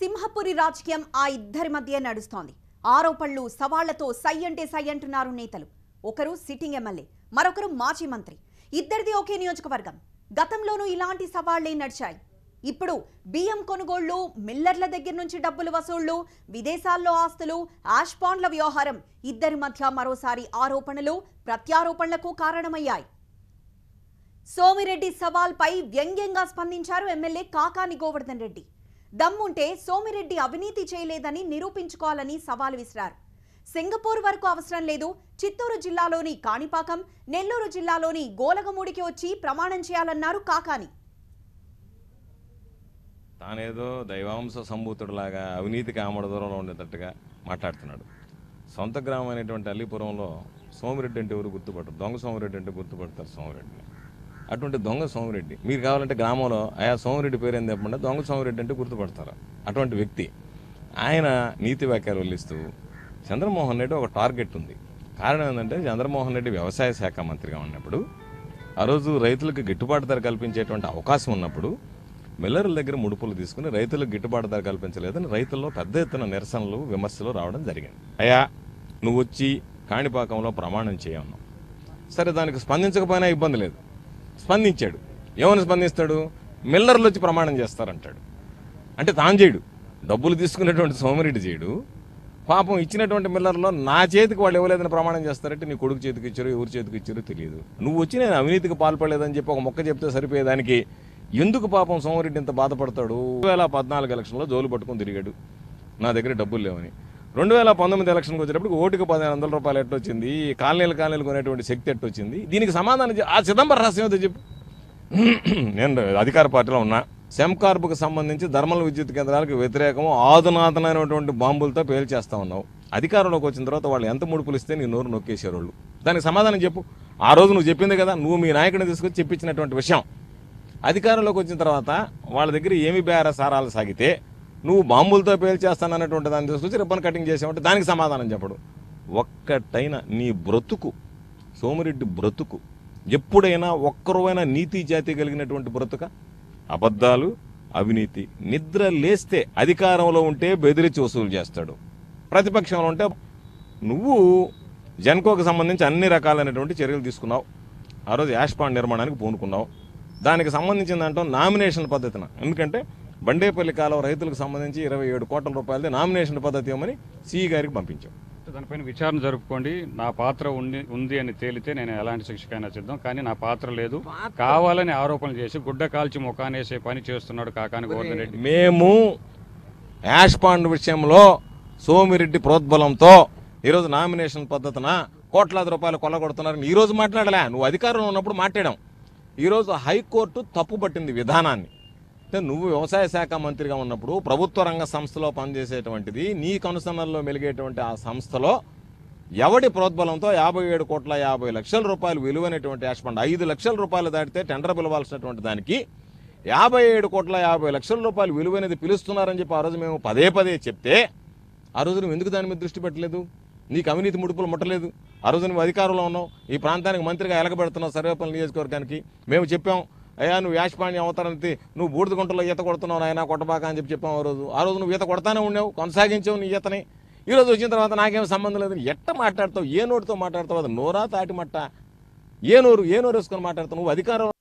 సింహపురి రాజకీయం ఆ ఇద్దరి మధ్య నడుస్తోంది ఆరోపణలు సవాళ్లతో సై అంటే సై అంటున్నారు నేతలు ఒకరు సిట్టింగ్ ఎమ్మెల్యే మరొకరు మాజీ మంత్రి ఇద్దరిది ఒకే నియోజకవర్గం గతంలోనూ ఇలాంటి సవాళ్లే నడిచాయి ఇప్పుడు బియ్యం కొనుగోళ్లు మిల్లర్ల దగ్గర నుంచి డబ్బులు వసూళ్లు విదేశాల్లో ఆస్తులు యాష్ పాండ్ల వ్యవహారం ఇద్దరి మధ్య మరోసారి ఆరోపణలు ప్రత్యారోపణలకు కారణమయ్యాయి సోమిరెడ్డి సవాల్పై వ్యంగ్యంగా స్పందించారు ఎమ్మెల్యే కాకాని గోవర్ధన్ రెడ్డి దమ్ముంటే సోమిరెడ్డి అవినీతి చేయలేదని నిరూపించుకోవాలని సవాల్ విసిరారు సింగపూర్ వరకు అవసరం లేదు చిత్తూరు జిల్లాలోని కాణిపాకం నెల్లూరు జిల్లాలోని గోలగమూడికి వచ్చి ప్రమాణం చేయాలన్నారు కాకాని తానేదో దైవాంశ సంభూతుడిలాగా అవినీతికి ఆమడ దూరంలో ఉండేటట్టుగా మాట్లాడుతున్నాడు సొంత గ్రామం అయినటువంటి అల్లీపురంలో సోమిరెడ్డి అంటే ఎవరు గుర్తుపడరు దొంగ సోమిరెడ్డి అంటే గుర్తుపడతారు సోమిరెడ్డిని అటువంటి దొంగ సోమిరెడ్డి మీరు కావాలంటే గ్రామంలో ఆయా సోమిరెడ్డి పేరు ఏం చెప్పండి దొంగ సోమిరెడ్డి అంటే గుర్తుపడతారు అటువంటి వ్యక్తి ఆయన నీతి వాక్యాలు వల్లిస్తూ చంద్రమోహన్ రెడ్డి ఒక టార్గెట్ ఉంది కారణం ఏంటంటే చంద్రమోహన్ రెడ్డి వ్యవసాయ శాఖ మంత్రిగా ఉన్నప్పుడు ఆ రోజు రైతులకు గిట్టుబాటు ధర కల్పించేటువంటి అవకాశం ఉన్నప్పుడు మిల్లర్ల దగ్గర ముడుపులు తీసుకుని రైతులకు గిట్టుబాటు ధర కల్పించలేదని రైతుల్లో పెద్ద ఎత్తున నిరసనలు విమర్శలు రావడం జరిగింది అయ్యా నువ్వు వచ్చి కాణిపాకంలో ప్రమాణం చేయన్నావు సరే దానికి స్పందించకపోయినా ఇబ్బంది లేదు స్పందించాడు ఏమని స్పందిస్తాడు మిల్లర్లు వచ్చి ప్రమాణం చేస్తారంటాడు అంటే తాను చేయడు డబ్బులు తీసుకునేటువంటి సోమిరెడ్డి చేయడు పాపం ఇచ్చినటువంటి మిల్లర్లో నా చేతికి వాళ్ళు ఇవ్వలేదని ప్రమాణం చేస్తారంటే నీ కొడుకు చేతికి ఇచ్చారు ఎవరి చేతికి ఇచ్చారో తెలియదు నువ్వు వచ్చి నేను అవినీతికి పాల్పడలేదని చెప్పి ఒక మొక్క చెప్తే సరిపోయేదానికి ఎందుకు పాపం సోమిరెడ్డి ఇంత బాధపడతాడు రెండు వేల పద్నాలుగు ఎలక్షన్లో జోలు పట్టుకొని తిరిగాడు నా దగ్గర డబ్బులు లేవని రెండు వేల పంతొమ్మిది ఎలక్షన్కి వచ్చేటప్పుడు ఓటుకు పదిహేను వందల రూపాయలు ఎట్టొచ్చింది కాలనీలు కాలనీలు కొనేటువంటి శక్తి ఎట్టొచ్చింది దీనికి సమాధానం చె- ఆ చిదంబర రహస్యం ఏదో చెప్పు నేను అధికార పార్టీలో ఉన్నా సెమ్కార్పుకు సంబంధించి ధర్మల విద్యుత్ కేంద్రాలకు వ్యతిరేకము ఆదునాతనైనటువంటి బాంబులతో పేల్చేస్తా ఉన్నావు అధికారంలోకి వచ్చిన తర్వాత వాళ్ళు ఎంత ముడుపులు ఇస్తే నీ నోరు నొక్కేసారు వాళ్ళు దానికి సమాధానం చెప్పు ఆ రోజు నువ్వు చెప్పింది కదా నువ్వు మీ నాయకుడిని తీసుకొచ్చి చెప్పించినటువంటి విషయం అధికారంలోకి వచ్చిన తర్వాత వాళ్ళ దగ్గర ఏమి బేర సారాలు సాగితే నువ్వు బాంబులతో పేల్చేస్తానన్నటువంటి దాన్ని తీసుకొచ్చి రిబ్బన్ కటింగ్ చేసావంటే దానికి సమాధానం చెప్పడు ఒక్కటైనా నీ బ్రతుకు సోమిరెడ్డి బ్రతుకు ఎప్పుడైనా ఒక్కరువైనా నీతి జాతి కలిగినటువంటి బ్రతుక అబద్ధాలు అవినీతి నిద్ర లేస్తే అధికారంలో ఉంటే బెదిరించి వసూలు చేస్తాడు ప్రతిపక్షంలో ఉంటే నువ్వు జన్కోకి సంబంధించి అన్ని రకాలైనటువంటి చర్యలు తీసుకున్నావు ఆ రోజు యాష్ పాండ్ నిర్మాణానికి పూనుకున్నావు దానికి సంబంధించిన దాంట్లో నామినేషన్ పద్ధతిన ఎందుకంటే బండేపల్లి కాలువ రైతులకు సంబంధించి ఇరవై ఏడు కోట్ల రూపాయలది నామినేషన్ పద్ధతి ఇవ్వమని సిఈ గారికి పంపించాం దానిపైన విచారణ జరుపుకోండి నా పాత్ర ఉంది ఉంది అని తేలితే నేను ఎలాంటి శిక్షకైనా సిద్ధం కానీ నా పాత్ర లేదు కావాలని ఆరోపణలు చేసి గుడ్డ కాల్చి ముఖానేసే పని చేస్తున్నాడు కాకాని గోవర్ధన్ రెడ్డి మేము యాష్ పాండ్ విషయంలో సోమిరెడ్డి ప్రోద్బలంతో ఈరోజు నామినేషన్ పద్ధతిన కోట్లాది రూపాయలు కొల్లగొడుతున్నారని ఈ రోజు మాట్లాడలే నువ్వు అధికారంలో ఉన్నప్పుడు మాట్లాడాం ఈరోజు హైకోర్టు తప్పు పట్టింది విధానాన్ని అంటే నువ్వు వ్యవసాయ శాఖ మంత్రిగా ఉన్నప్పుడు ప్రభుత్వ రంగ సంస్థలో పనిచేసేటువంటిది నీ కనుసన్నల్లో మెలిగేటువంటి ఆ సంస్థలో ఎవడి ప్రోద్బలంతో యాభై ఏడు కోట్ల యాభై లక్షల రూపాయలు విలువైనటువంటి యాష్ ఫండ్ ఐదు లక్షల రూపాయలు దాటితే టెండర్ పిలవాల్సినటువంటి దానికి యాభై ఏడు కోట్ల యాభై లక్షల రూపాయలు విలువైనది పిలుస్తున్నారని చెప్పి ఆ రోజు మేము పదే పదే చెప్తే ఆ రోజు నువ్వు ఎందుకు దాని మీద దృష్టి పెట్టలేదు నీకు అవినీతి ముడుపులు ముట్టలేదు ఆ రోజు నువ్వు అధికారంలో ఉన్నావు ఈ ప్రాంతానికి మంత్రిగా ఎలగబెడుతున్నావు సర్వేపల్లి నియోజకవర్గానికి మేము చెప్పాం అయ్యా నువ్వు యాష్పాణ్యం అవతారంతి నువ్వు బూడిద గుంటలో ఈత కొడుతున్నావు నాయన కొట్టబాక అని చెప్పి చెప్పాం ఆ రోజు ఆ రోజు నువ్వు ఈత కొడతానే ఉన్నావు కొనసాగించావు నీ ఈతని ఈ రోజు వచ్చిన తర్వాత నాకేం సంబంధం లేదు ఎట్ట మాట్లాడతావు ఏ నోటితో మాట్లాడతావు అది నోరా తాటి మట్ట ఏ నోరు ఏ నోరు వేసుకొని మాట్లాడతావు నువ్వు అధికారం